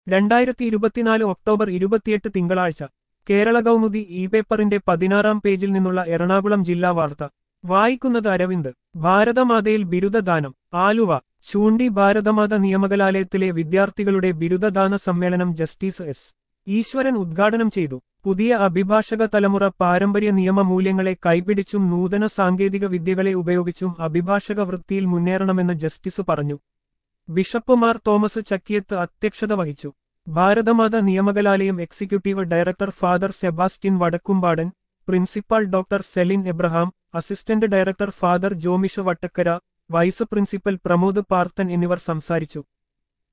രണ്ടായിരത്തി ഇരുപത്തിനാല് ഒക്ടോബർ ഇരുപത്തിയെട്ട് തിങ്കളാഴ്ച കേരള കൗമുദി ഇ പേപ്പറിന്റെ പതിനാറാം പേജിൽ നിന്നുള്ള എറണാകുളം ജില്ലാ വാർത്ത വായിക്കുന്നത് അരവിന്ദ് ഭാരതമാതയിൽ ബിരുദദാനം ആലുവ ചൂണ്ടി ഭാരതമാത നിയമകലാലയത്തിലെ വിദ്യാർത്ഥികളുടെ ബിരുദദാന സമ്മേളനം ജസ്റ്റിസ് എസ് ഈശ്വരൻ ഉദ്ഘാടനം ചെയ്തു പുതിയ അഭിഭാഷക തലമുറ പാരമ്പര്യ നിയമ മൂല്യങ്ങളെ കൈപിടിച്ചും നൂതന സാങ്കേതിക വിദ്യകളെ ഉപയോഗിച്ചും അഭിഭാഷക വൃത്തിയിൽ മുന്നേറണമെന്ന് ജസ്റ്റിസ് പറഞ്ഞു ബിഷപ്പ് മാർ തോമസ് ചക്കിയത്ത് അധ്യക്ഷത വഹിച്ചു ഭാരതമാത നിയമകലാലയം executive director father Sebastian Vadakkumpadan principal doctor Celine Abraham assistant director father Jomisha Vattakkara vice principal Pramod Parthan എന്നിവർ സംസാരിച്ചു